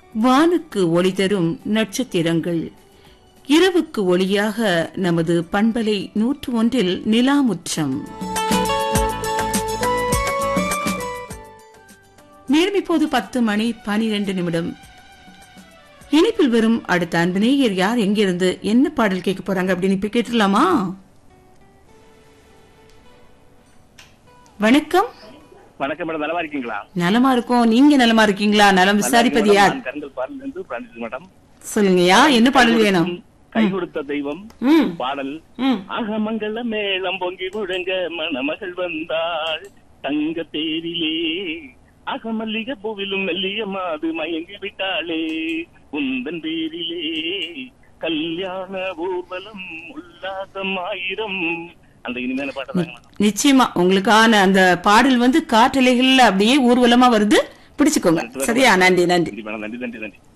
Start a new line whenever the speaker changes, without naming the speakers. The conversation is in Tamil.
வானுக்கு ஒளி தரும் நட்சத்திரங்கள் இரவுக்கு ஒளியாக நமது பண்பலை நூற்று ஒன்றில் நிலாமுற்றம் நேரம் இப்போது பத்து மணி பனிரெண்டு நிமிடம் இணைப்பில் வரும் அடுத்த அன்பு நேயர் யார் எங்கிருந்து என்ன பாடல் கேட்க போறாங்க அப்படின்னு இப்ப கேட்டுடலாமா வணக்கம்
வணக்கம் மேடம் நலமா இருக்கீங்களா
நலமா இருக்கோம் நீங்க நலமா இருக்கீங்களா நலம் விசாரிப்பது யார்
நான் கருங்கல் பாடல் இருந்து பிரான்சிஸ் மேடம்
சொல்லுங்கய்யா என்ன பாடல் வேணும்
கை கொடுத்த தெய்வம்
ம்
பாடல்
ம்
அகமங்கல மேளம் பொங்கி முழங்க மணமகள் வந்தாள் தங்க தேரிலே அகமல்லிக பூவிலும் மெல்லிய மாது மயங்கி விட்டாளே உந்தன் பேரிலே கல்யாண ஊர்வலம் உல்லாசம் ஆயிரம் அந்த இனிமையான பாட்டு தாங்க மேடம்
நிச்சயமா உங்களுக்கான அந்த பாடல் வந்து காற்றலைகள்ல அப்படியே ஊர்வலமா வருது பிடிச்சுக்கோங்க சரியா நன்றி நன்றி
நன்றி மேடம் நன்றி நன்றி நன்றி